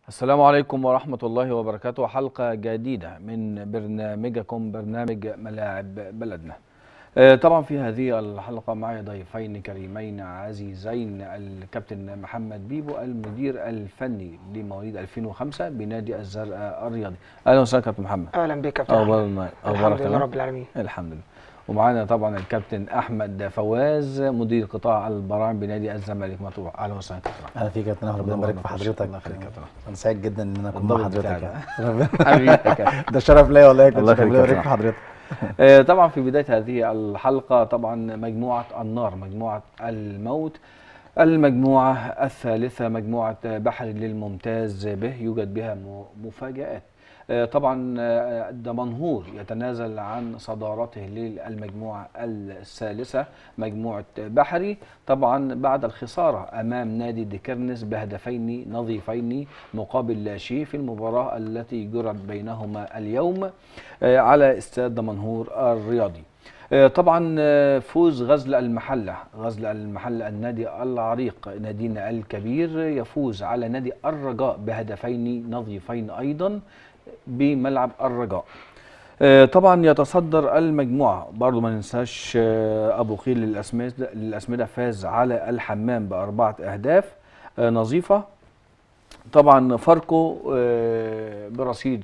السلام عليكم ورحمة الله وبركاته حلقة جديدة من برنامجكم برنامج ملاعب بلدنا آه، طبعا في هذه الحلقة معي ضيفين كريمين عزيزين الكابتن محمد بيبو المدير الفني لمواليد 2005 بنادي الزرقاء الرياضي أهلا وسهلا كابتن محمد اهلا بك يا كابتن أخبارنا أحمد. أخبارك الحمد لله تمام؟ رب العالمين الحمد لله ومعانا طبعا الكابتن أحمد فواز مدير قطاع البراعم بنادي الزمالك مطروح أهلا وسهلا كابتن أحمد. اهلا فيك يا كابتن احمد ربنا يبارك في حضرتك الله يخليك يا كابتن أحمد. انا سعيد جدا ان انا اكون الضابط مع حضرتك بتاعك. يعني. حبيبي يا كابتن. ده شرف ليا والله يا كابتن الله ربنا يخليك يا يبارك في حضرتك آه، طبعا في بداية هذه الحلقة طبعا مجموعة النار مجموعة الموت المجموعة الثالثة مجموعة بحر للممتاز به يوجد بها م- مفاجآت آه، طبعا آه، دمنهور يتنازل عن صدارته للمجموعة الثالثة مجموعة بحري طبعا بعد الخسارة أمام نادي ديكرنس بهدفين نظيفين مقابل لا شيء في المباراة التي جرت بينهما اليوم آه، على استاد دمنهور الرياضي آه، طبعا آه، فوز غزل المحلة غزل المحلة النادي العريق نادينا الكبير يفوز على نادي الرجاء بهدفين نظيفين أيضا بملعب الرجاء آه، طبعا يتصدر المجموعة برضو ما ننساش آه، أبو خيل للأسمدة, للأسمدة فاز على الحمام بأربعة أهداف آه، نظيفة طبعا فاركو آه، برصيد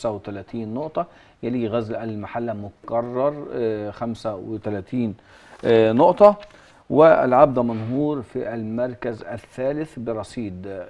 35 نقطة يلي غزل المحلة مكرر آه، 35 آه، نقطة والعبد منهور في المركز الثالث برصيد آه،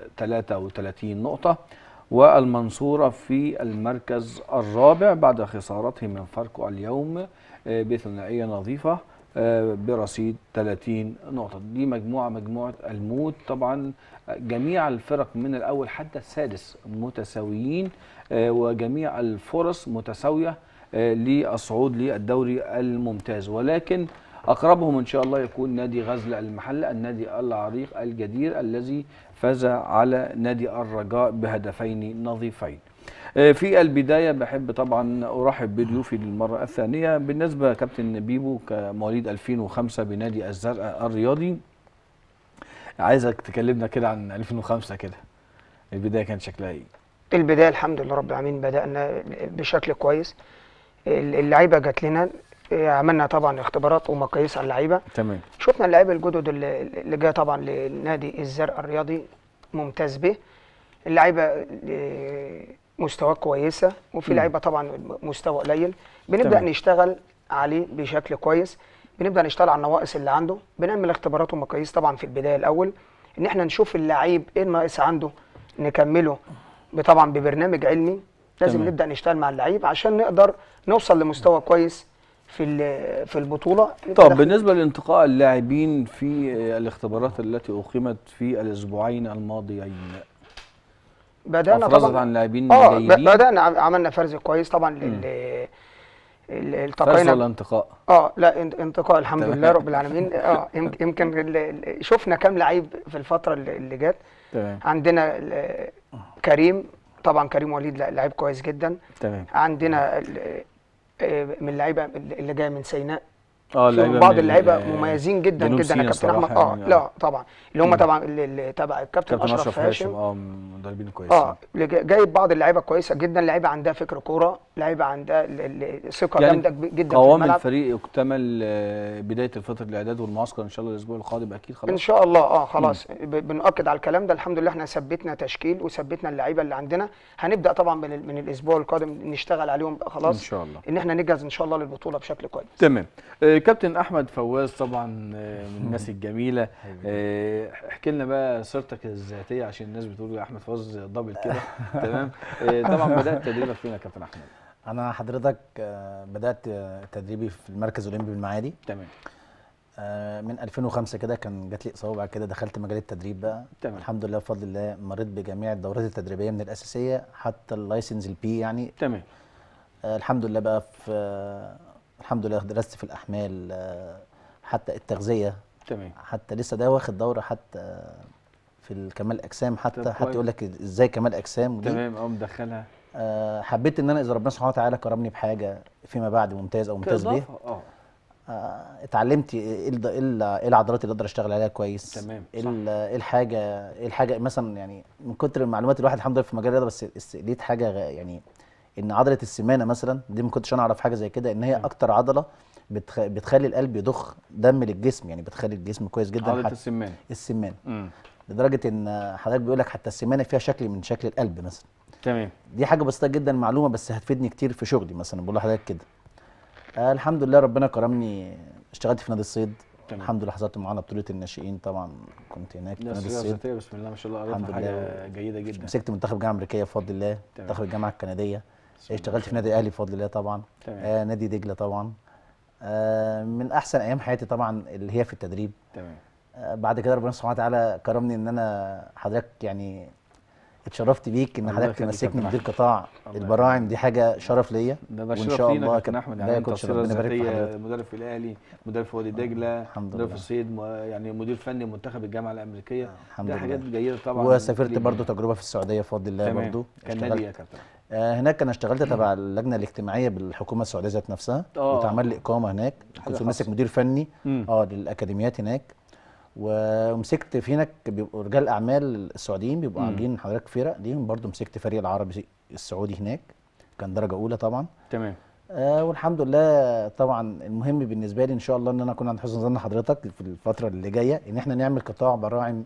33 نقطة والمنصورة في المركز الرابع بعد خسارته من فاركو اليوم آه، بثنائية نظيفة آه، برصيد 30 نقطة دي مجموعة مجموعة الموت طبعا جميع الفرق من الأول حتى السادس متساويين آه، وجميع الفرص متساوية آه، للصعود للدوري الممتاز ولكن أقربهم إن شاء الله يكون نادي غزل المحلة النادي العريق الجدير الذي فاز على نادي الرجاء بهدفين نظيفين آه، في البداية بحب طبعا أرحب بضيوفي للمرة الثانية بالنسبة كابتن بيبو كمواليد 2005 بنادي الزرقاء الرياضي عايزك تكلمنا كده عن 2005 كده البداية كانت شكلها ايه؟ البدايه الحمد لله رب العالمين بدانا بشكل كويس اللعيبه جات لنا إيه، عملنا طبعا اختبارات ومقاييس على اللعيبه تمام شفنا اللعيبه الجدد اللي اللي جايه طبعا لنادي الزرقاء الرياضي ممتاز به اللعيبه إيه، مستوى كويسه وفي مم. لعيبه طبعا مستوى قليل بنبدا تمام. نشتغل عليه بشكل كويس بنبدا نشتغل على النواقص اللي عنده بنعمل اختبارات ومقاييس طبعا في البدايه الاول ان احنا نشوف اللعيب ايه الناقص عنده نكمله طبعا ببرنامج علمي لازم تمام. نبدا نشتغل مع اللعيب عشان نقدر نوصل لمستوى كويس في ال- في البطوله نبقى طب داخل- بالنسبة لانتقاء اللاعبين في آه، الاختبارات التي أقيمت في الأسبوعين الماضيين بدانا أفرزت طبعا عن لاعبين اه ب- جيدين بدانا عم- عملنا فرز كويس طبعا لل ال- فرز التقينا ولا انتقاء؟ اه لا انت- انتقاء الحمد تمام. لله رب العالمين اه يمكن- يمكن ال- ال- شفنا كام لعيب في الفتره اللي اللي جت تمام عندنا ال- كريم طبعا كريم وليد لا- لعيب كويس جدا تمام عندنا ال- آه، من اللعيبه اللي جايه من سيناء اه في اللعيبة بعض من اللعيبه ال- مميزين جدا جنوب جدا يا سيناء كابتن احمد الصراحة اه يعني، لا طبعا اللي هم مم. طبعا اللي- اللي تبع الكابتن كابتن اشرف هاشم اه مدربين كويسين اه اللي جا- جايب بعض اللعيبه كويسه جدا لعيبه عندها فكر كوره لعيبه عندها ال- ال- ثقه يعني جامده جب- جدا في قوام الملعب الفريق يكتمل آه، بداية الفترة الإعداد والمعسكر إن شاء الله الأسبوع القادم أكيد خلاص ان شاء الله اه خلاص ب- بنؤكد على الكلام ده الحمد لله احنا ثبتنا تشكيل وثبتنا اللعيبه اللي عندنا هنبدا طبعا من, ال- من الاسبوع القادم نشتغل عليهم بقى خلاص إن شاء الله ان احنا نجهز ان شاء الله للبطوله بشكل كويس تمام آه، كابتن احمد فواز طبعا آه، من الناس الجميله آه، احكي لنا بقى سيرتك الذاتيه عشان الناس بتقول يا احمد فواز دبل كده تمام آه، طبعا بدات تدريبك فين يا كابتن احمد انا حضرتك آه، بدات آه، تدريبي في المركز الاولمبي بالمعادي تمام آه، من 2005 كده كان جات لي اصابه بعد كده دخلت مجال التدريب بقى تمام. الحمد لله بفضل الله مريت بجميع الدورات التدريبيه من الاساسيه حتى اللايسنس البي يعني تمام آه، الحمد لله بقى في آه، الحمد لله درست في الاحمال آه، حتى التغذيه تمام حتى لسه ده واخد دوره حتى في الكمال اجسام طب حتى كويس. حتى يقول لك ازاي كمال اجسام ودي تمام اه مدخلها آه حبيت ان انا اذا ربنا سبحانه وتعالى كرمني بحاجه فيما بعد ممتاز او ممتاز به كإضافة، اه آه، اتعلمت ايه الد- إيه ال- إيه العضلات اللي اقدر اشتغل عليها كويس تمام، ايه صح. ال- إيه الحاجه ايه الحاجه مثلا يعني من كتر المعلومات الواحد الحمد لله في مجال الرياضه بس الس- لقيت حاجه غ- يعني ان عضله السمانه مثلا دي ما كنتش انا اعرف حاجه زي كده ان هي اكتر عضله بتخ... بتخلي القلب يضخ دم للجسم يعني بتخلي الجسم كويس جدا عضله حتى السمان السمانه امم لدرجه ان حضرتك بيقول لك حتى السمانه فيها شكل من شكل القلب مثلا تمام دي حاجه بسيطه جدا معلومه بس هتفيدني كتير في شغلي مثلا بقول لحضرتك كده آه الحمد لله ربنا كرمني اشتغلت في نادي الصيد تمام. الحمد لله حصلت معانا بطوله الناشئين طبعا كنت هناك في ده نادي سيره الصيد ذاتيه بسم الله ما شاء الله الحمد قريتها حاجه لله. جيده جدا مسكت منتخب الجامعه الامريكيه بفضل الله تمام. منتخب الجامعه الكنديه بسم الله اشتغلت ما في شاء نادي الاهلي بفضل الله طبعا تمام. آه نادي دجله طبعا آه من احسن ايام حياتي طبعا اللي هي في التدريب تمام آه بعد كده ربنا سبحانه وتعالى كرمني ان انا حضرتك يعني اتشرفت بيك ان الله حضرتك يخليك يا تمسكني كابتن مدير أحمد. قطاع الله البراعم دي حاجه شرف ليا ده ده وإن شرف شاء لينا الله كابتن كده. احمد لا يعني يا انت كوتش، سيره ربنا يبارك في ذاتيه حضرتك. مدرب في الاهلي مدرب في وادي دجله الحمد مدرب في لله. الصيد م- يعني مدير فني منتخب الجامعه الامريكيه الحمد ده لله. حاجات جيده طبعا وسافرت لينا. برضو تجربه في السعوديه بفضل الله تمام برضو كان اشتغلت- نادي يا كابتن آه هناك انا اشتغلت تبع اللجنه الاجتماعيه بالحكومه السعوديه ذات نفسها آه. واتعمل لي اقامه هناك حاجة كنت ماسك خاصة. مدير فني مم. اه للاكاديميات هناك و- ومسكت في هناك بيبقوا رجال اعمال السعوديين بيبقوا مم. عاملين حضرتك فرق ليهم برضو مسكت فريق العربي السعودي هناك كان درجه اولى طبعا تمام آه والحمد لله طبعا المهم بالنسبه لي ان شاء الله ان انا اكون عند حسن ظن حضرتك في الفتره اللي جايه ان احنا نعمل قطاع براعم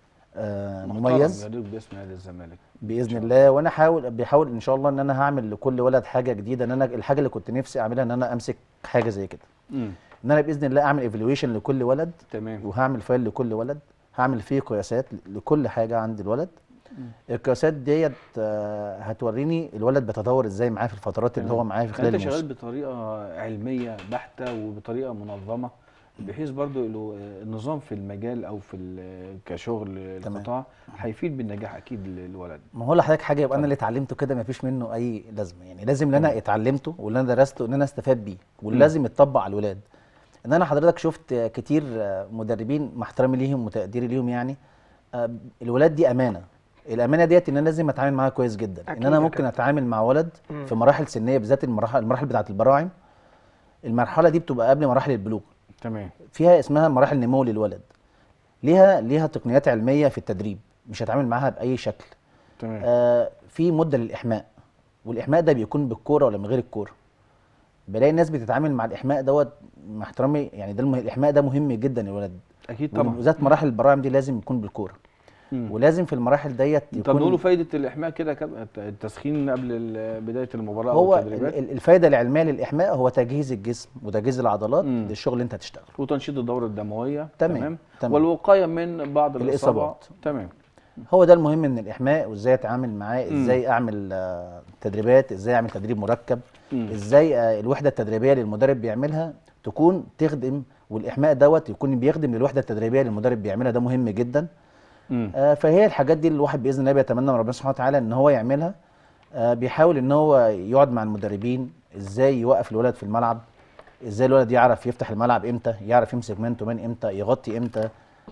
آه مميز يليق باسم نادي الزمالك باذن الله وانا حاول بحاول ان شاء الله ان انا هعمل لكل ولد حاجه جديده ان انا الحاجه اللي كنت نفسي اعملها ان انا امسك حاجه زي كده امم ان انا باذن الله اعمل ايفالويشن لكل ولد تمام وهعمل فايل لكل ولد هعمل فيه قياسات لكل حاجه عند الولد القياسات ديت آه، هتوريني الولد بيتطور ازاي معاه في الفترات اللي هو معاه في خلال انت شغال الموسم بطريقه علميه بحته وبطريقه منظمه بحيث برضو له النظام في المجال او في ال- كشغل تمام. القطاع هيفيد بالنجاح اكيد للولد ما هو لحضرتك حاجه يبقى انا اللي اتعلمته كده مفيش منه اي لازمه يعني لازم اللي انا اتعلمته واللي انا درسته ان انا استفاد بيه ولازم يتطبق على الولاد ان انا حضرتك شفت كتير مدربين مع احترامي ليهم وتقديري ليهم يعني آه، الولاد دي امانه الامانه ديت ان انا لازم اتعامل معاها كويس جدا ان أكيد انا يا ممكن كابتن. اتعامل مع ولد مم. في مراحل سنيه بالذات المراحل المراحل بتاعه البراعم المرحله دي بتبقى قبل مراحل البلوغ تمام فيها اسمها مراحل نمو للولد ليها ليها تقنيات علميه في التدريب مش هتعامل معاها باي شكل تمام آه في مده للاحماء والاحماء ده بيكون بالكوره ولا من غير الكوره بلاقي الناس بتتعامل مع الاحماء دوت مع احترامي يعني ده المه... الاحماء ده مهم جدا للولد اكيد طبعا وبالذات مراحل البراعم دي لازم يكون بالكوره مم. ولازم في المراحل ديت طب يكون نقولوا فايده الاحماء كده يا كابتن، التسخين قبل ال- بدايه المباراه هو او ال- التدريبات ال- الفايده العلميه للاحماء هو تجهيز الجسم وتجهيز العضلات مم. للشغل اللي انت هتشتغله وتنشيط الدوره الدمويه تمام، تمام, تمام. والوقايه من بعض الإصابات. الاصابات تمام هو ده المهم من الاحماء وازاي اتعامل معاه مم. ازاي اعمل آه، تدريبات ازاي اعمل تدريب مركب مم. ازاي آه، الوحده التدريبيه اللي المدرب بيعملها تكون تخدم والاحماء دوت يكون بيخدم للوحده التدريبيه اللي المدرب بيعملها ده مهم جدا مم. آه، فهي الحاجات دي اللي الواحد باذن الله بيتمنى من ربنا سبحانه وتعالى ان هو يعملها آه، بيحاول ان هو يقعد مع المدربين ازاي يوقف الولد في الملعب ازاي الولد يعرف يفتح الملعب امتى يعرف يمسك مان تو مان امتى يغطي امتى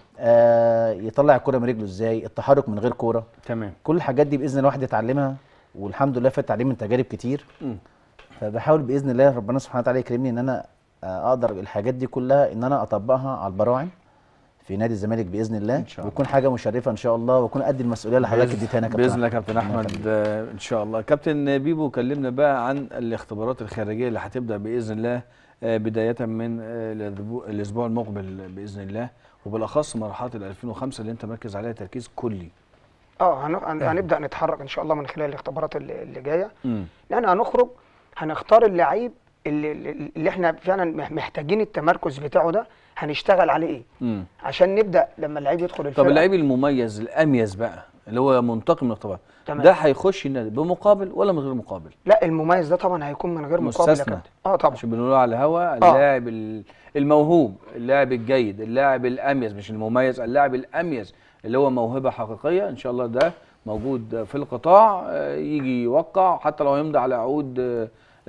آه، يطلع الكره من رجله ازاي التحرك من غير كوره تمام كل الحاجات دي باذن الله الواحد يتعلمها والحمد لله فات تعليم من تجارب كتير مم. فبحاول باذن الله ربنا سبحانه وتعالى يكرمني ان انا آه، اقدر الحاجات دي كلها ان انا اطبقها على البراعم في نادي الزمالك باذن الله إن شاء الله. ويكون حاجه مشرفه ان شاء الله واكون قد المسؤوليه اللي حضرتك بإذن- اديتها لنا يا كابتن باذن الله يا أحمد. كابتن الله احمد يخليك. آه، ان شاء الله كابتن بيبو كلمنا بقى عن الاختبارات الخارجيه اللي هتبدا باذن الله آه، بدايه من آه، الأسبوع- الاسبوع المقبل باذن الله وبالاخص مرحله ال 2005 اللي انت مركز عليها تركيز كلي اه هن- هن- هنبدا نتحرك ان شاء الله من خلال الاختبارات اللي, اللي جايه مم. لان هنخرج هنختار اللعيب اللي, اللي اللي احنا فعلا مح- محتاجين التمركز بتاعه ده هنشتغل عليه ايه مم. عشان نبدا لما اللعيب يدخل الفرقه طب اللعيب المميز الاميز بقى اللي هو منتقم من الاختبار تمام. ده هيخش النادي بمقابل ولا من غير مقابل لا المميز ده طبعا هيكون من غير مقابل يا مستثنى. كابتن اه طبعا عشان بنقول على الهوا اللاعب ال- الموهوب اللاعب الجيد اللاعب الاميز مش المميز اللاعب الاميز اللي هو موهبه حقيقيه ان شاء الله ده موجود في القطاع آه، يجي يوقع حتى لو يمضي على عقود آه،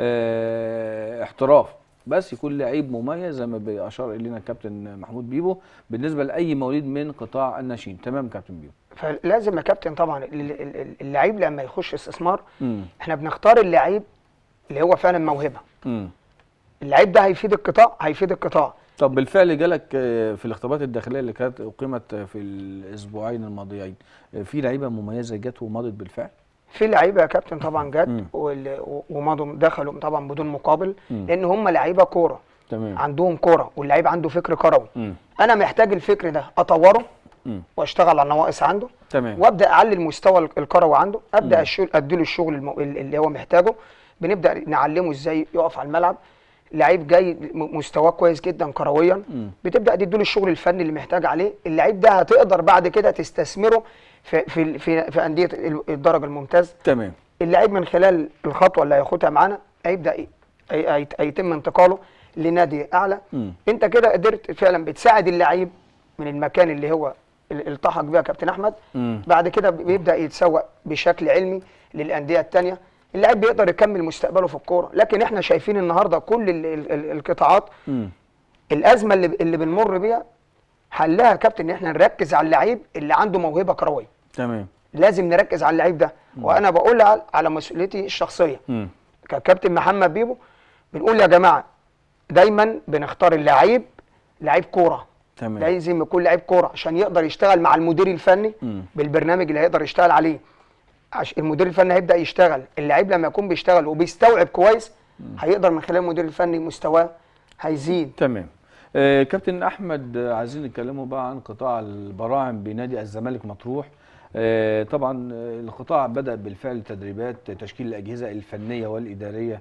آه، احتراف بس يكون لعيب مميز زي ما بيشار الينا الكابتن محمود بيبو بالنسبه لاي مواليد من قطاع الناشئين تمام كابتن بيبو فلازم يا كابتن طبعا ال- ال- ال- اللعيب لما يخش استثمار امم احنا بنختار اللعيب اللي هو فعلا موهبه امم اللعيب ده هيفيد القطاع هيفيد القطاع طب بالفعل جالك آه، في الاختبارات الداخليه اللي كانت اقيمت في الاسبوعين الماضيين آه، في لعيبه مميزه جت ومضت بالفعل في لعيبه يا كابتن طبعا مم. جت وال- و- ومضوا دخلوا طبعا بدون مقابل مم. لان هم لعيبه كوره تمام عندهم كوره واللعيب عنده فكر كروي مم. انا محتاج الفكر ده اطوره مم. واشتغل على النواقص عنده تمام وابدا اعلي المستوى ال- الكروي عنده مم. ابدا الشغل اديله الشغل الم- ال- اللي هو محتاجه بنبدا نعلمه ازاي يقف على الملعب لعيب جاي م- مستواه كويس جدا كرويا مم. بتبدا تديله الشغل الفني اللي محتاج عليه اللعيب ده هتقدر بعد كده تستثمره في في في, في انديه ال- الدرجه الممتاز تمام اللعيب من خلال الخطوه اللي هياخدها معانا هيبدا ي- هي- هي- هيتم انتقاله لنادي اعلى مم. انت كده قدرت فعلا بتساعد اللعيب من المكان اللي هو ال- التحق بيها كابتن احمد مم. بعد كده بيبدا يتسوق بشكل علمي للانديه الثانيه اللاعب بيقدر يكمل مستقبله في الكوره لكن احنا شايفين النهارده كل ال- ال- ال- القطاعات مم. الازمه اللي اللي بنمر بيها حلها يا كابتن ان احنا نركز على اللعيب اللي عنده موهبه كرويه تمام لازم نركز على اللعيب ده وانا بقولها على مسؤوليتي الشخصيه مم. ككابتن محمد بيبو بنقول يا جماعه دايما بنختار اللعيب لعيب كوره تمام لازم يكون لعيب كوره عشان يقدر يشتغل مع المدير الفني مم. بالبرنامج اللي هيقدر يشتغل عليه عش المدير الفني هيبدا يشتغل اللعيب لما يكون بيشتغل وبيستوعب كويس هيقدر من خلال المدير الفني مستواه هيزيد تمام آه كابتن احمد آه، عايزين نتكلموا بقى عن قطاع البراعم بنادي الزمالك مطروح آه طبعا آه، القطاع بدا بالفعل تدريبات تشكيل الاجهزه الفنيه والاداريه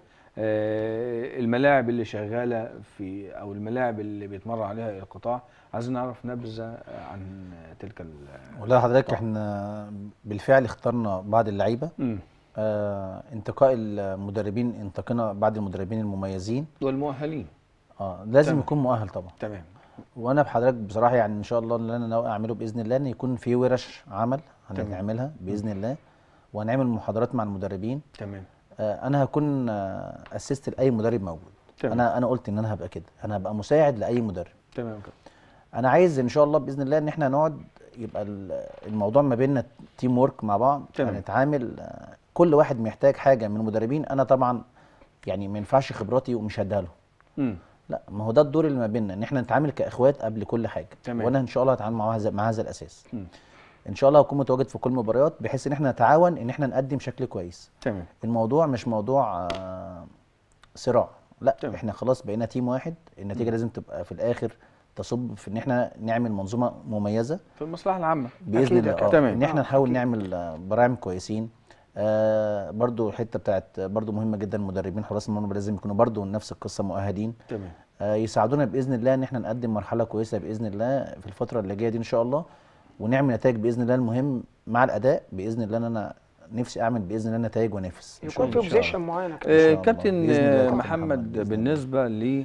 آه الملاعب اللي شغاله في او الملاعب اللي بيتمرن عليها القطاع عايزين نعرف نبذه عن تلك ال والله حضرتك احنا بالفعل اخترنا بعض اللعيبه مم. آه انتقاء المدربين انتقينا بعض المدربين المميزين والمؤهلين اه لازم تمام. يكون مؤهل طبعا تمام وانا بحضرتك بصراحه يعني ان شاء الله اللي انا ناوي اعمله باذن الله ان يكون في ورش عمل تمام. هنعملها باذن الله وهنعمل محاضرات مع المدربين تمام آه انا هكون آه اسيست لاي مدرب موجود تمام. انا انا قلت ان انا هبقى كده انا هبقى مساعد لاي مدرب تمام كده انا عايز ان شاء الله باذن الله ان احنا نقعد يبقى ال- الموضوع ما بيننا تيم ورك مع بعض تمام. هنتعامل آه، كل واحد محتاج حاجه من المدربين انا طبعا يعني ما ينفعش خبراتي ومش هديها له مم. لا ما هو ده الدور اللي ما بيننا ان احنا نتعامل كاخوات قبل كل حاجه تمام. وانا ان شاء الله هتعامل مع هذا مع هذا الاساس مم. ان شاء الله هكون متواجد في كل المباريات بحيث ان احنا نتعاون ان احنا نقدم شكل كويس تمام الموضوع مش موضوع آه، صراع لا تمام. احنا خلاص بقينا تيم واحد النتيجه لازم تبقى في الاخر تصب في ان احنا نعمل منظومه مميزه في المصلحه العامه باذن أكيد الله يا كابتن. اه تمام. ان احنا آه، نحاول أكيد. نعمل آه، براعم كويسين آه برضو الحته بتاعت برضو مهمه جدا المدربين حراس المرمى لازم يكونوا برضو نفس القصه مؤهلين تمام آه يساعدونا باذن الله ان احنا نقدم مرحله كويسه باذن الله في الفتره اللي جايه دي ان شاء الله ونعمل نتائج باذن الله المهم مع الاداء باذن الله ان انا نفسي اعمل باذن الله نتائج وانافس إن شاء يكون في الله. إن شاء بوزيشن الله. معين يا كابتن. إن شاء آه، الله. كابتن بإذن الله يا آه، كابتن محمد محمد، بإذن الله. بالنسبه ل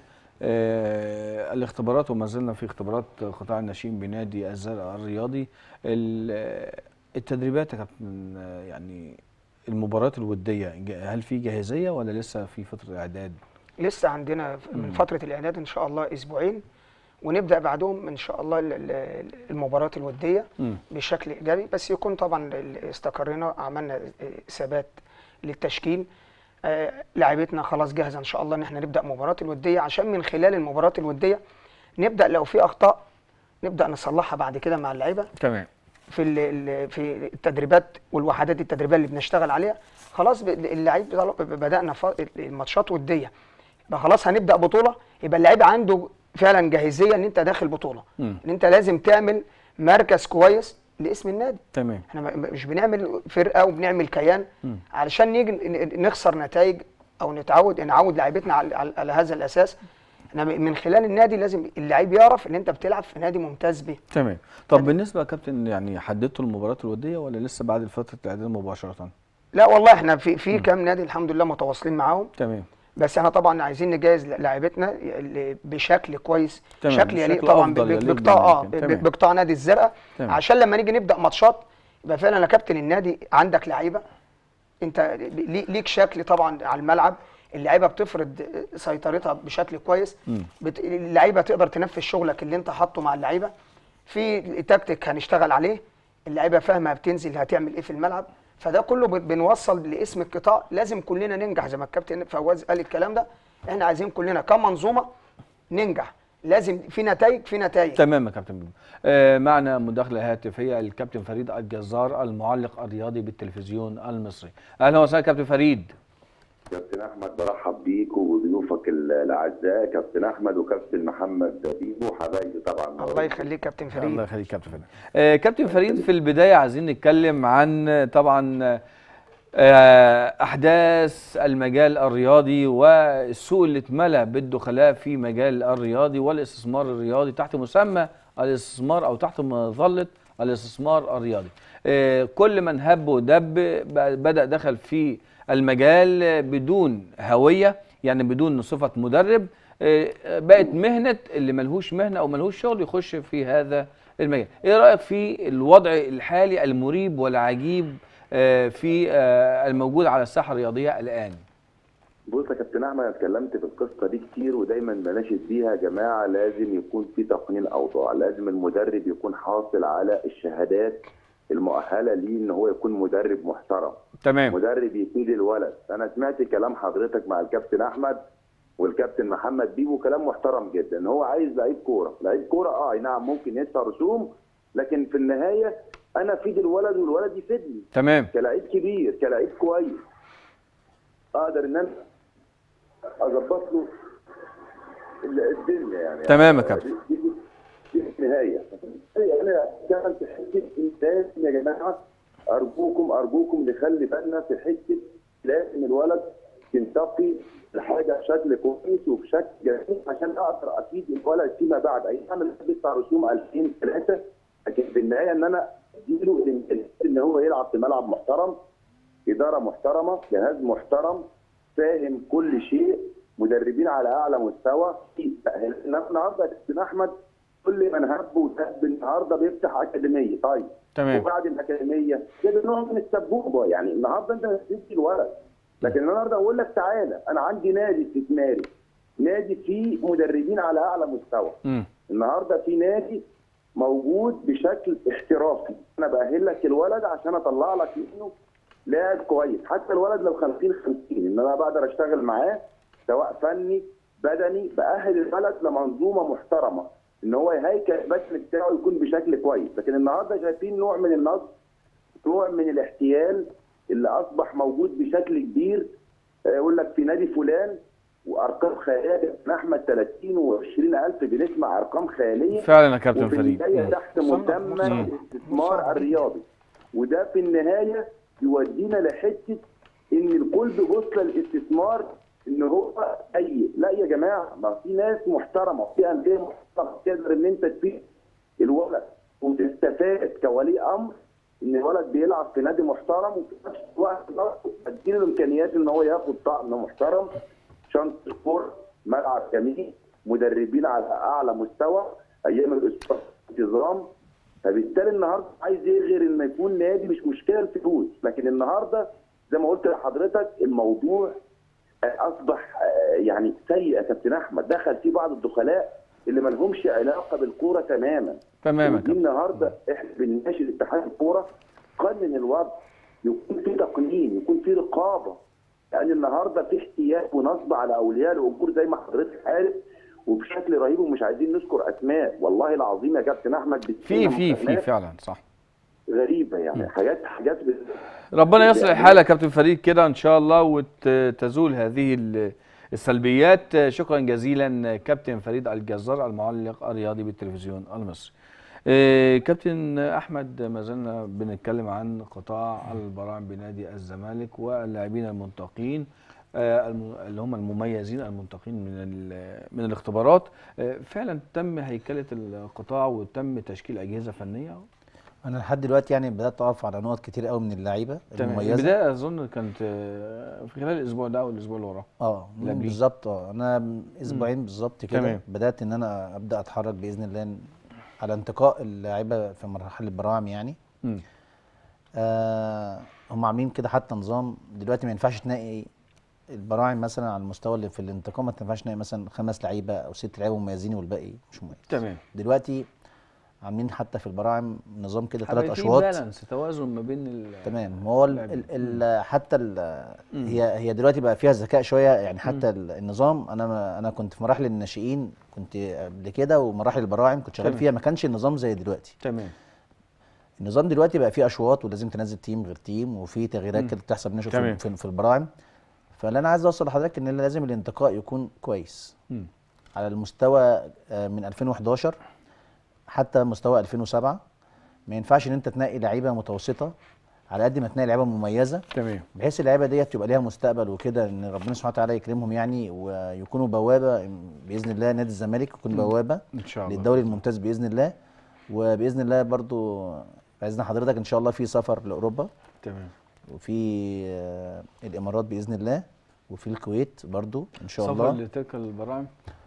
آه، الاختبارات وما زلنا في اختبارات قطاع الناشئين بنادي الزرع الرياضي ال- آه، التدريبات يا كابتن آه، يعني المباريات الوديه جا- هل في جاهزيه ولا لسه في فتره اعداد؟ لسه عندنا من فتره الاعداد ان شاء الله اسبوعين ونبدا بعدهم ان شاء الله ال- ال- المباريات الوديه مم. بشكل ايجابي بس يكون طبعا ال- استقرينا عملنا ثبات للتشكيل آه، لاعيبتنا خلاص جاهزه ان شاء الله ان احنا نبدا مباراه الوديه عشان من خلال المباراه الوديه نبدا لو في اخطاء نبدا نصلحها بعد كده مع اللعيبه تمام في ال- ال- في التدريبات والوحدات التدريبيه اللي بنشتغل عليها خلاص ب- اللعيب طل- بدانا ف- الماتشات وديه يبقى خلاص هنبدا بطوله يبقى اللعيب عنده فعلا جاهزيه ان انت داخل بطوله مم. ان انت لازم تعمل مركز كويس لاسم النادي تمام احنا ما- مش بنعمل فرقه وبنعمل كيان مم. علشان نيجي ن- نخسر نتائج او نتعود نعود لعيبتنا على, على, على هذا الاساس احنا من خلال النادي لازم اللعيب يعرف ان انت بتلعب في نادي ممتاز به تمام طب بالنسبه يا كابتن يعني حددتوا المباريات الوديه ولا لسه بعد فتره الاعداد مباشره؟ لا والله احنا في في كام نادي الحمد لله متواصلين معاهم تمام بس احنا طبعا عايزين نجهز لاعيبتنا ل- بشكل كويس تمام، شكل يليق بشكل طبعا أفضل ب- يليق بقطاع اه بالنادي. تمام. ب- بقطاع نادي الزرقاء تمام. عشان لما نيجي نبدا ماتشات يبقى فعلا يا كابتن النادي عندك لعيبه انت لي- ليك شكل طبعا على الملعب اللعيبه بتفرض سيطرتها بشكل كويس مم. بت... اللعيبه تقدر تنفذ شغلك اللي انت حاطه مع اللعيبه في تكتيك هنشتغل عليه اللعيبه فاهمه بتنزل هتعمل ايه في الملعب فده كله بن- بنوصل لاسم القطاع لازم كلنا ننجح زي ما الكابتن فواز قال الكلام ده احنا عايزين كلنا كمنظومه ننجح لازم في نتائج في نتائج تمام يا كابتن بيبو آه معنا مداخله هاتفيه الكابتن فريد الجزار المعلق الرياضي بالتلفزيون المصري اهلا وسهلا كابتن فريد كابتن احمد برحب بيك وبضيوفك ال- الاعزاء كابتن احمد وكابتن محمد بيبو حبايبي طبعا الله يخليك كابتن الله فريد يخليك كابتن فريد آه كابتن فريد في البدايه عايزين نتكلم عن آه، طبعا آه احداث المجال الرياضي والسوق اللي اتملى بالدخلاء في مجال الرياضي والاستثمار الرياضي تحت مسمى الاستثمار او تحت مظله الاستثمار الرياضي آه كل من هب ودب ب- بدا دخل في المجال آه، بدون هويه يعني بدون صفه مدرب آه، بقت مهنه اللي ملهوش مهنه او ملهوش شغل يخش في هذا المجال ايه رايك في الوضع الحالي المريب والعجيب آه، في آه، الموجود على الساحه الرياضيه الان بص يا كابتن احمد انا اتكلمت في القصه دي كتير ودايما بناشد بيها يا جماعه لازم يكون في تقنين اوضاع لازم المدرب يكون حاصل على الشهادات المؤهله ليه ان هو يكون مدرب محترم تمام مدرب يفيد الولد انا سمعت كلام حضرتك مع الكابتن احمد والكابتن محمد بيبو كلام محترم جدا ان هو عايز لعيب كوره لعيب كوره اه أي نعم ممكن يدفع رسوم لكن في النهايه انا افيد الولد والولد يفيدني تمام كلاعب كبير كلاعب كويس اقدر ان انا اظبط له ال- الدنيا يعني تمام يا كابتن. دي- دي- دي النهايه انا كمان في حته لازم يا جماعه ارجوكم ارجوكم نخلي بالنا في حته لازم الولد ينتقي الحاجه بشكل كويس وبشكل جميل عشان اقدر افيد الولد فيما بعد اي نعم بيدفع رسوم 2000 3 لكن في النهايه ان انا اديله الامكانيات ان هو يلعب في ملعب محترم اداره محترمه جهاز محترم فاهم كل شيء مدربين على اعلى مستوى في تأهيل. إنما النهارده يا كابتن احمد كل من هب ودب النهارده بيفتح اكاديميه طيب تمام وبعد الاكاديميه ده نوع من السبوبه يعني النهارده انت بتدي الولد لكن النهارده اقول لك تعالى انا عندي نادي استثماري نادي فيه مدربين على اعلى مستوى مم. النهارده في نادي موجود بشكل احترافي انا باهل لك الولد عشان اطلع لك منه لاعب كويس حتى الولد لو 50 50 ان انا بقدر اشتغل معاه سواء فني بدني باهل الولد لمنظومه محترمه ان هو يهيكل البدن بتاعه يكون بشكل كويس لكن النهارده شايفين نوع من النصب نوع من الاحتيال اللي اصبح موجود بشكل كبير آه، يقول لك في نادي فلان وارقام خياليه يا كابتن احمد 30 و20 الف بنسمع ارقام خياليه فعلا يا كابتن وفي فريد النهايه مم. تحت مصنف- مسمى مصنف. الاستثمار مصنف. الرياضي وده في النهايه يودينا لحته ان الكل بيبص للاستثمار ان هو سيء لا يا جماعه ما في ناس محترمه وفي انديه محترمه تقدر ان انت تفيد الولد وتستفاد كولي امر ان الولد بيلعب في نادي محترم وفي نفس الوقت برضه تديله الامكانيات ان هو ياخد طقم محترم شنطه كوره ملعب جميل مدربين على اعلى مستوى ايام الاسبوع انتظام فبالتالي النهارده عايز ايه غير ان يكون نادي مش مشكله الفلوس لكن النهارده زي ما قلت لحضرتك الموضوع اصبح آه، يعني سيء يا كابتن احمد دخل فيه بعض الدخلاء اللي ما لهمش علاقه بالكوره تماما تمام يا ودي كابتن النهارده احنا بنناشد اتحاد الكوره قنن الوضع يكون في تقنين يكون في رقابه لان النهارده في احتيال ونصب على اولياء الامور زي ما حضرتك عارف وبشكل رهيب ومش عايزين نذكر اسماء والله العظيم يا كابتن احمد في بتجينا في في مكالمات فعلا صح غريبه يعني حاجات حاجات بت- ربنا يصلح يعني- الحال يا كابتن فريد كده ان شاء الله وتزول هذه ال- السلبيات شكرا جزيلا كابتن فريد الجزار المعلق الرياضي بالتلفزيون المصري آه، كابتن احمد ما زلنا بنتكلم عن قطاع البراعم بنادي الزمالك واللاعبين المنتقين آه، الم- اللي هم المميزين المنتقين من ال- من الاختبارات آه، فعلا تم هيكله القطاع وتم تشكيل اجهزه فنيه انا لحد دلوقتي يعني بدات اقف على نقط كتير قوي من اللعيبه تمام المميزه البدايه اظن كانت آه، في خلال الاسبوع ده او الاسبوع اللي وراه اه لا بيه. بالظبط اه انا من اسبوعين بالظبط كده تمام. بدات ان انا ابدا اتحرك باذن الله ن- على انتقاء اللعيبه في مرحله البراعم يعني مم. آه هم عاملين كده حتى نظام دلوقتي ما ينفعش تلاقي البراعم مثلا على المستوى اللي في الانتقاء ما تنفعش تلاقي مثلا خمس لعيبه او ست لعيبه مميزين والباقي مش مميز تمام دلوقتي عاملين حتى في البراعم نظام كده هيبقى ثلاث في اشواط بالانس توازن ما بين ال تمام هو ال لعب. ال ال حتى ال هي هي دلوقتي بقى فيها ذكاء شويه يعني حتى ال- النظام انا ما انا كنت في مراحل الناشئين كنت قبل كده ومراحل البراعم كنت شغال تمام. فيها ما كانش النظام زي دلوقتي تمام النظام دلوقتي بقى فيه اشواط ولازم تنزل تيم غير تيم وفي تغييرات كده بتحصل بنشوف تمام. في, في, في البراعم فاللي انا عايز اوصل لحضرتك ان لازم الانتقاء يكون كويس مم. على المستوى آه، من 2011 حتى مستوى 2007 ما ينفعش ان انت تنقي لعيبه متوسطه على قد ما تنقي لعيبه مميزه تمام بحيث اللعيبه ديت يبقى ليها مستقبل وكده ان ربنا سبحانه وتعالى يكرمهم يعني ويكونوا بوابه باذن الله نادي الزمالك يكون بوابه ان شاء الله للدوري الممتاز باذن الله وباذن الله برضو باذن حضرتك ان شاء الله في سفر لاوروبا تمام وفي آه، الامارات باذن الله وفي الكويت برضو ان شاء سفر الله لتلك البراعم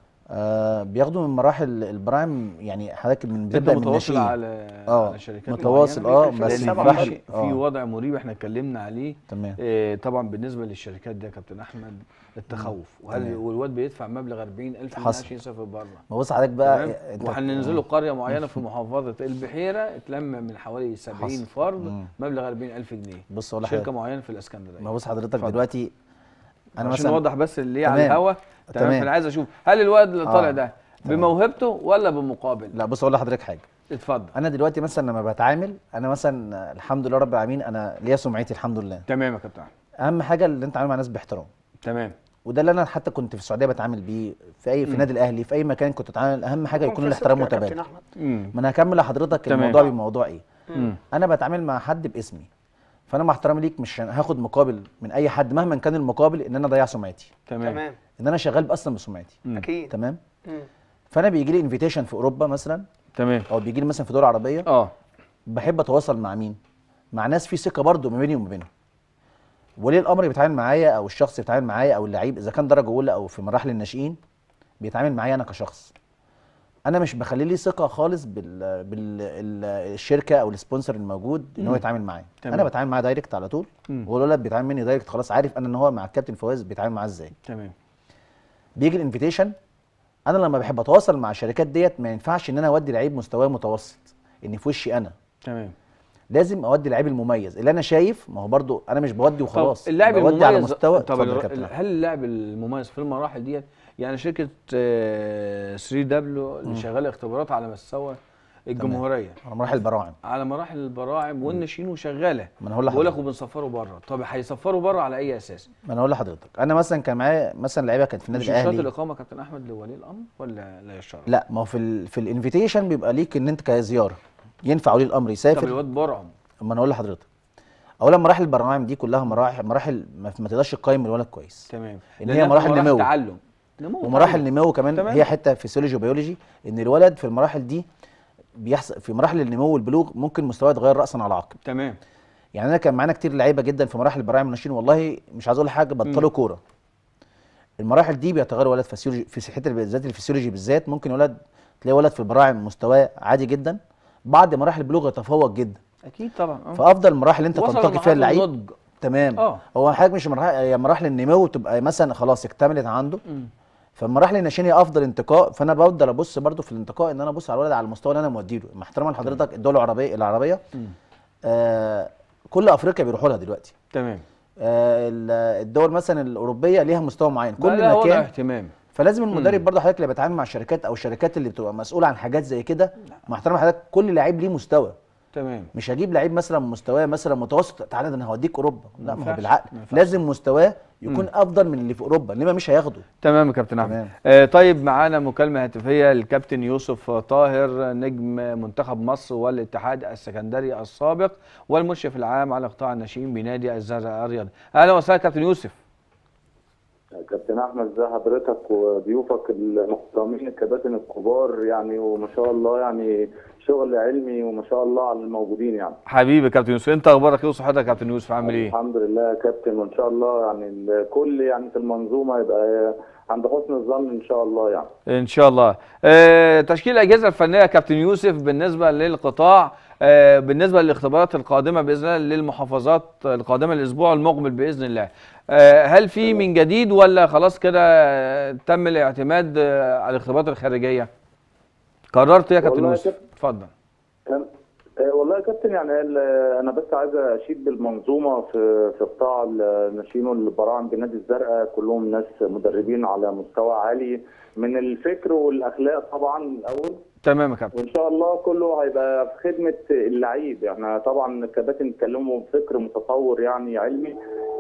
آه بياخدوا من مراحل البراعم يعني حضرتك من انت بتبدا من متواصل الناشئين على آه، على شركات متواصل معينة؟ اه في بس السبعة في في مراحل شيء- في اه وضع مريب احنا اتكلمنا عليه تمام آه، طبعا بالنسبه للشركات دي يا كابتن احمد التخوف وهل تمام. والواد بيدفع مبلغ 40000 جنيه حصل. عشان يسافر بره ما بص حضرتك بقى تمام انت وهننزلوا قريه معينه في محافظه البحيره اتلم من حوالي 70 حصل. فرد مم. مبلغ 40000 جنيه بص اقول شركه لحضرتك معينه في الاسكندريه ما بص حضرتك اتفضل. دلوقتي انا عشان مثلا نوضح بس اللي هي على تمام. الهوا تمام تمام. فانا عايز اشوف هل الواد اللي طالع آه. ده تمام. بموهبته ولا بمقابل لا بص اقول لحضرتك حاجه اتفضل انا دلوقتي مثلا لما بتعامل انا مثلا الحمد لله رب العالمين انا ليا سمعتي الحمد لله تمام يا كابتن أحمد. اهم حاجه اللي انت عامل مع ناس باحترام تمام وده اللي انا حتى كنت في السعوديه بتعامل بيه في اي في النادي الاهلي في اي مكان كنت اتعامل اهم حاجه يكون يكون في الاحترام صدق يا كابتن متبادل احمد امم ما انا هكمل لحضرتك تمام. الموضوع بموضوع ايه امم انا بتعامل مع حد باسمي فانا مع احترامي ليك مش هاخد مقابل من اي حد مهما كان المقابل ان انا اضيع سمعتي تمام تمام ان انا شغال اصلا بسمعتي مم. اكيد تمام مم. فانا بيجي لي انفيتيشن في اوروبا مثلا تمام او بيجي لي مثلا في دول عربيه اه بحب اتواصل مع مين مع ناس في ثقه برضو ما بيني وما بينهم ولي الامر بيتعامل معايا او الشخص بيتعامل معايا او اللعيب اذا كان درجه اولى او في مراحل الناشئين بيتعامل معايا انا كشخص انا مش بخلي لي ثقه خالص بال بالشركه او السبونسر الموجود ان هو مم. يتعامل معايا تمام. انا بتعامل معاه دايركت على طول مم. هو الولد بيتعامل مني دايركت خلاص عارف انا ان هو مع الكابتن فواز بيتعامل معاه ازاي تمام بيجي الانفيتيشن انا لما بحب اتواصل مع الشركات ديت ما ينفعش ان انا اودي لعيب مستواه متوسط ان في وشي انا تمام لازم اودي اللعيب المميز اللي انا شايف ما هو برضو انا مش بودي وخلاص طب اللاعب بودي المميز على مستوى طب اتفضل يا الر- كابتن أحمد. هل اللاعب المميز في المراحل ديت يعني شركه 3 دبليو اللي شغاله اختبارات على مستوى الجمهوريه على مراحل البراعم على مراحل البراعم والناشئين وشغاله ما انا هقول بقول لك لحضرتك وبنسفره بره طب هيسفروا بره على اي اساس؟ ما انا هقول لحضرتك انا مثلا كان معايا مثلا لعيبه كانت في النادي مش شرط الاهلي الاقامه كابتن احمد لولي الامر ولا لا يشترط؟ لا ما هو في ال في الانفيتيشن بيبقى ليك ان انت كزياره ينفع ولي الامر طب يسافر الواد برعم ما انا اقول لحضرتك اولا مراحل البراعم دي كلها مراحل مراحل ما, ما تقدرش تقيم الولد كويس تمام إن لأنها هي في مراحل نمو. تعلم نمو ومراحل تعلم. النمو كمان تمام. هي حته فيسيولوجي وبيولوجي ان الولد في المراحل دي بيحصل في مراحل النمو والبلوغ ممكن مستواه يتغير راسا على عقب تمام يعني انا كان معانا كتير لعيبه جدا في مراحل البراعم والناشئين والله مش عايز اقول حاجه بطلوا كوره المراحل دي بيتغير ولد فسيولوجي في حته بالذات الفسيولوجي بالذات ممكن ولد تلاقي ولد في البراعم مستواه عادي جدا بعد مراحل البلوغ يتفوق جدا اكيد طبعا آه. فافضل المراحل اللي انت وصل تنتقي لمرحلة فيها اللعيب النضج. تمام آه. هو حاجه مش مراحل هي مراحل النمو تبقى مثلا خلاص اكتملت عنده مم. فمراحل الناشئين هي افضل انتقاء فانا بفضل ابص برضو في الانتقاء ان انا ابص على الولد على المستوى اللي انا موديله مع احترام لحضرتك الدول العربيه العربيه مم. آه كل افريقيا بيروحوا لها دلوقتي تمام آه ال- الدول مثلا الاوروبيه ليها مستوى معين بقى كل لها وضع مكان اهتمام فلازم المدرب برضه حضرتك اللي بيتعامل مع الشركات او الشركات اللي بتبقى مسؤوله عن حاجات زي كده مع احترام حضرتك كل لعيب ليه مستوى تمام مش هجيب لعيب مثلا مستواه مثلا متوسط تعالى ده انا هوديك اوروبا لا ما هو ينفعش، بالعقل ما ينفعش. لازم مستواه يكون افضل من اللي في اوروبا انما مش هياخده تمام يا كابتن احمد تمام. آه طيب معانا مكالمه هاتفيه الكابتن يوسف طاهر نجم منتخب مصر والاتحاد السكندري السابق والمشرف العام على قطاع الناشئين بنادي الزرع الرياضي اهلا وسهلا كابتن يوسف كابتن احمد ازي حضرتك وضيوفك المحترمين الكباتن الكبار يعني وما شاء الله يعني شغل علمي وما شاء الله على الموجودين يعني حبيبي يا كابتن يوسف انت اخبارك ايه وصحتك يا كابتن يوسف عامل ايه الحمد لله يا كابتن وان شاء الله يعني الكل يعني في المنظومه يبقى عند حسن الظن ان شاء الله يعني ان شاء الله آه تشكيل الاجهزه الفنيه يا كابتن يوسف بالنسبه للقطاع آه بالنسبه للاختبارات القادمه باذن الله للمحافظات القادمه الاسبوع المقبل باذن الله آه هل في من جديد ولا خلاص كده آه، تم الاعتماد آه على الاختبارات الخارجيه قررت إيه يا كابتن والله يا يوسف كابتن. اتفضل كان آه، والله يا كابتن يعني ال- انا بس عايز اشيد بالمنظومه في في قطاع الناشئين والبراعم بنادي الزرقاء كلهم ناس مدربين على مستوى عالي من الفكر والاخلاق طبعا الاول تمام يا كابتن وان شاء الله كله هيبقى في خدمه اللعيب يعني طبعا الكباتن اتكلموا بفكر متطور يعني علمي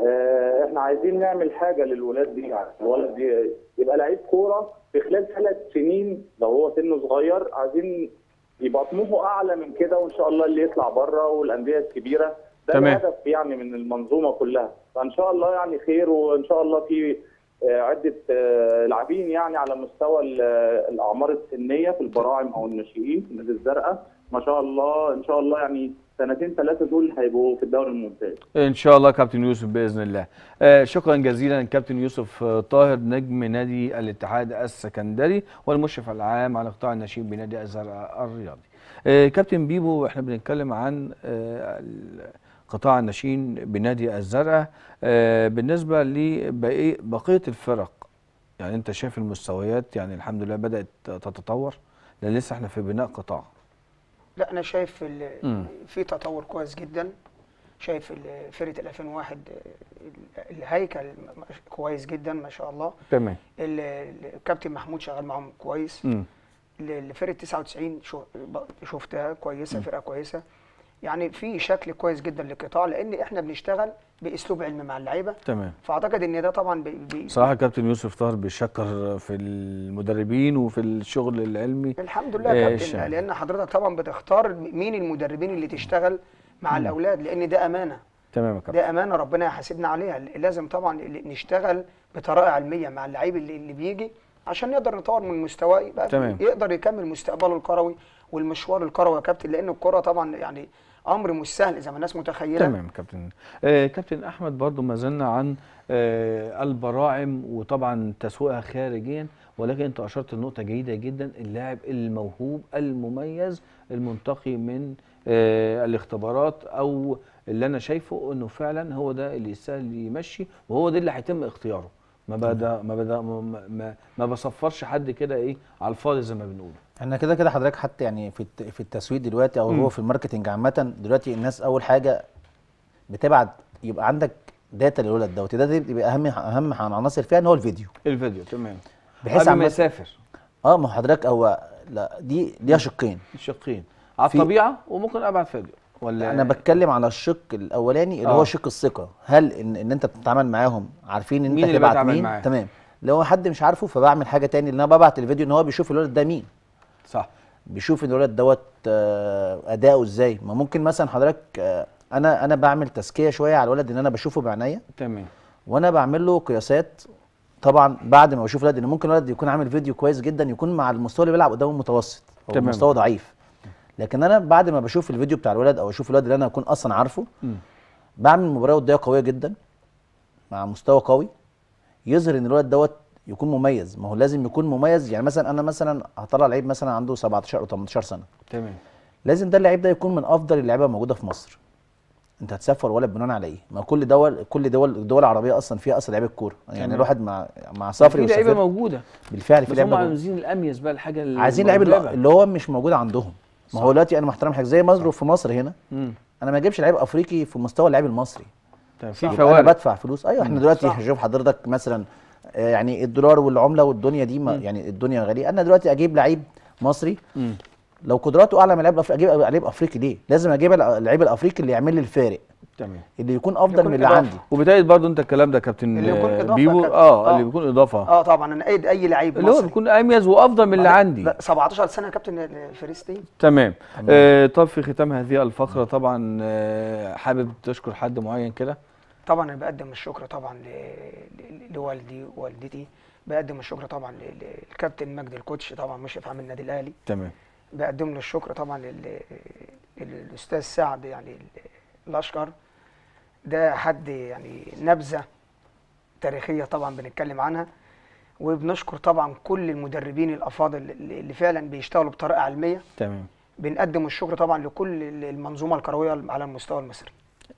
آه، احنا عايزين نعمل حاجه للولاد دي يعني الولد دي يبقى لعيب كوره في خلال ثلاث سنين لو هو سنه صغير عايزين يبقى طموحه اعلى من كده وان شاء الله اللي يطلع بره والانديه الكبيره ده تمام. الهدف يعني من المنظومه كلها فان شاء الله يعني خير وان شاء الله في آه، عده آه، لاعبين يعني على مستوى ال- الاعمار السنيه في البراعم او الناشئين في نادي الزرقاء ما شاء الله ان شاء الله يعني سنتين ثلاثه دول هيبقوا في الدوري الممتاز ان شاء الله كابتن يوسف باذن الله آه شكرا جزيلا كابتن يوسف آه، طاهر نجم نادي الاتحاد السكندري والمشرف العام على قطاع الناشئين بنادي الزرقاء الرياضي آه كابتن بيبو احنا بنتكلم عن آه ال- قطاع الناشئين بنادي الزرقاء آه بالنسبه لبقيه بقيه الفرق يعني انت شايف المستويات يعني الحمد لله بدات تتطور لان لسه احنا في بناء قطاع لا انا شايف ال- مم. في تطور كويس جدا شايف ال- فرقه ال 2001 ال- الهيكل م- كويس جدا ما شاء الله تمام ال- ال- الكابتن محمود شغال معاهم كويس امم ال- فرقه 99 شو- ب- شفتها كويسه فرقه كويسه يعني في شكل كويس جدا للقطاع لان احنا بنشتغل باسلوب علمي مع اللعيبه تمام فاعتقد ان ده طبعا بي بي صراحة كابتن يوسف طاهر بيشكر في المدربين وفي الشغل العلمي الحمد لله آه، يا الشغل. كابتن لان حضرتك طبعا بتختار مين المدربين اللي تشتغل مع الاولاد لان ده امانه تمام يا كابتن ده امانه ربنا يحاسبنا عليها لازم طبعا ال- نشتغل بطريقه علميه مع اللعيب اللي, اللي بيجي عشان نقدر نطور من مستواه يبقى تمام. يقدر يكمل مستقبله الكروي والمشوار الكروي يا كابتن لان الكره طبعا يعني امر مش سهل زي ما الناس متخيله تمام كابتن آه كابتن احمد برضو ما زلنا عن آه البراعم وطبعا تسويقها خارجيا ولكن انت اشرت لنقطه جيده جدا اللاعب الموهوب المميز المنتقي من آه الاختبارات او اللي انا شايفه انه فعلا هو ده اللي يستاهل يمشي وهو ده اللي هيتم اختياره ما بدا ما بدا ما, ما, ما بصفرش حد كده ايه على الفاضي زي ما بنقول احنا كده كده حضرتك حتى يعني في الت- في التسويق دلوقتي او مم. هو في الماركتنج عامه دلوقتي الناس اول حاجه بتبعت يبقى عندك داتا للولد دوت ده دي بيبقى اهم اهم عناصر فيها ان هو الفيديو الفيديو تمام بحيث قبل ما عامة- يسافر اه ما هو حضرتك هو لا دي ليها شقين شقين على في- الطبيعه وممكن ابعت فيديو ولا انا بتكلم على الشق الاولاني اللي آه. هو شق الثقه هل ان, ان انت بتتعامل معاهم عارفين ان مين انت اللي هتبعت بتعامل مين معاه؟ تمام لو حد مش عارفه فبعمل حاجه تاني ان انا ببعت الفيديو ان هو بيشوف الولد ده مين صح بيشوف ان الولد دوت آه، اداؤه ازاي ما ممكن مثلا حضرتك آه، انا انا بعمل تزكيه شويه على الولد ان انا بشوفه بعينيا تمام وانا بعمل له قياسات طبعا بعد ما بشوف الولد ان ممكن الولد يكون عامل فيديو كويس جدا يكون مع المستوى اللي بيلعب قدامه متوسط او تمام. مستوى ضعيف لكن انا بعد ما بشوف الفيديو بتاع الولد او اشوف الولد اللي انا اكون اصلا عارفه مم. بعمل مباراه وديه قويه جدا مع مستوى قوي يظهر ان الولد دوت يكون مميز ما هو لازم يكون مميز يعني مثلا انا مثلا هطلع لعيب مثلا عنده 17 او 18 سنه تمام لازم ده اللعيب ده يكون من افضل اللعيبه الموجوده في مصر انت هتسفر ولد بناء على ايه ما كل دول كل دول الدول العربيه اصلا فيها اصلا لعيبه كوره يعني تمام. الواحد مع مع صفري في لعيبه وسافر موجوده بالفعل في بس هم لعيبه موجودة. عايزين الاميز بقى الحاجه اللي عايزين لعيب الموهبة. اللي اللي هو مش موجود عندهم ما هو دلوقتي انا محترم حاجه زي مظروف في مصر هنا مم. انا ما اجيبش لعيب افريقي في مستوى اللعيب المصري طيب في يبقى فوارق انا بدفع فلوس ايوه احنا دلوقتي صح. شوف حضرتك مثلا آه، يعني الدولار والعمله والدنيا دي ما يعني الدنيا غاليه انا دلوقتي اجيب لعيب مصري مم. لو قدراته اعلى من لعيب الأفريقي اجيب لعيب افريقي ليه لازم اجيب اللعيب الافريقي اللي يعمل لي الفارق تمام اللي يكون افضل يكون من اللي إضافة. عندي وبالتالي برضو انت الكلام ده كابتن اللي يكون آه، إضافة بيبو كابتن. اه آه. اللي بيكون اضافه اه طبعا انا اي اي لعيب اللي هو مصري بيكون اميز وافضل من اللي عندي لا، 17 سنه يا كابتن فيرستين تمام آه طب في ختام هذه الفقره طبعا آه حابب تشكر حد معين كده طبعا انا بقدم الشكر طبعا ل- ل- لوالدي ووالدتي بقدم الشكر طبعا ل- للكابتن مجدي الكوتش طبعا مشرف عام النادي الاهلي تمام بقدم له الشكر طبعا لل- للاستاذ سعد يعني ال- الاشقر ده حد يعني نبذه تاريخيه طبعا بنتكلم عنها وبنشكر طبعا كل المدربين الافاضل اللي اللي فعلا بيشتغلوا بطريقه علميه تمام بنقدم الشكر طبعا لكل المنظومه الكرويه على المستوى المصري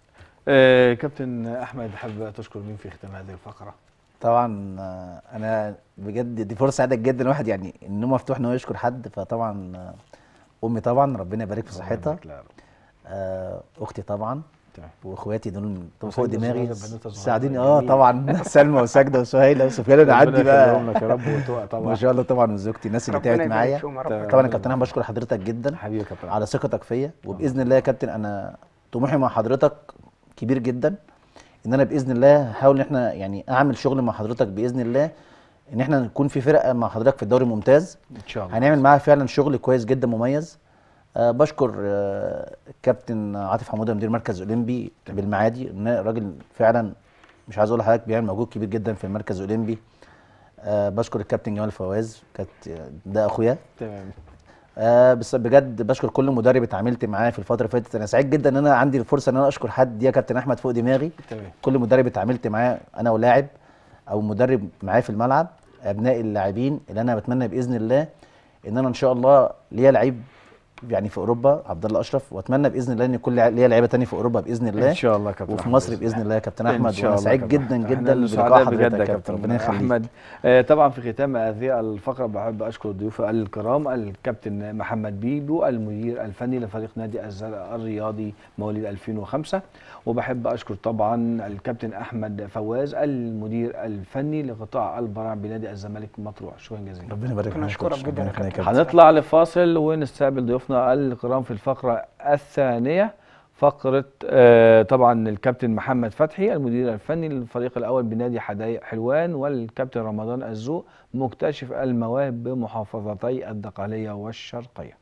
آه كابتن احمد حابب تشكر مين في ختام هذه الفقره طبعا آه، انا بجد دي فرصه سعيده جدا الواحد يعني انه مفتوح ان هو يشكر حد فطبعا آه، امي طبعا ربنا يبارك في صحتها يبارك لها يا رب. آه اختي طبعا تمام. واخواتي دول دول فوق وساجدة دماغي الصغيرة، البنوتة الصغيرة ساعديني الجميلة. اه طبعا سلمى وساجده وسهيله وسفيان انا عندي ربنا بقى يخليهم لك يا رب وتقع طبعا ما شاء الله طبعا وزوجتي الناس اللي ربنا تعبت يبارك معايا فيهم يا رب. تمام. طبعا يا كابتن انا بشكر حضرتك جدا حبيبي يا كابتن على ثقتك فيا وباذن الله يا كابتن انا طموحي مع حضرتك كبير جدا ان انا باذن الله هحاول ان احنا يعني اعمل شغل مع حضرتك باذن الله ان احنا نكون في فرقه مع حضرتك في الدوري الممتاز ان شاء الله هنعمل معاها فعلا شغل كويس جدا مميز أه بشكر أه الكابتن عاطف حموده مدير مركز اولمبي بالمعادي إن راجل فعلا مش عايز اقول لحضرتك بيعمل مجهود كبير جدا في المركز الاولمبي أه بشكر الكابتن جمال فواز كانت ده اخويا تمام آه بس بجد بشكر كل مدرب اتعاملت معاه في الفتره اللي فاتت انا سعيد جدا ان انا عندي الفرصه ان انا اشكر حد يا كابتن احمد فوق دماغي تمام كل مدرب اتعاملت معاه انا ولاعب او مدرب معاه في الملعب ابناء اللاعبين اللي انا بتمنى باذن الله ان انا ان شاء الله ليا لعيب يعني في اوروبا عبد الله اشرف واتمنى باذن الله ان يكون لع- ليا لعيبه تاني في اوروبا باذن الله ان شاء الله يا كابتن وفي أحمد مصر بإذن باذن الله يا كابتن إن احمد شاء وانا الله سعيد كابتن. جدا إحنا جدا اللي بلقاء سعداء حضرتك بجد يا كابتن ربنا يخليك احمد آه، طبعا في ختام هذه الفقره بحب اشكر ضيوفي الكرام الكابتن محمد بيبو المدير الفني لفريق نادي الزرق الرياضي مواليد 2005 وبحب اشكر طبعا الكابتن احمد فواز المدير الفني لقطاع البراع بنادي الزمالك مطروح شكرا جزيلا ربنا يبارك ربنا فيك يشكرك جدا ربنا يا يخليك كابتن. هنطلع لفاصل ونستقبل ضيوفنا الكرام في الفقرة الثانية فقرة آه، طبعا الكابتن محمد فتحي المدير الفني للفريق الأول بنادي حدائق حلوان والكابتن رمضان الزوق مكتشف المواهب بمحافظتي الدقهلية والشرقية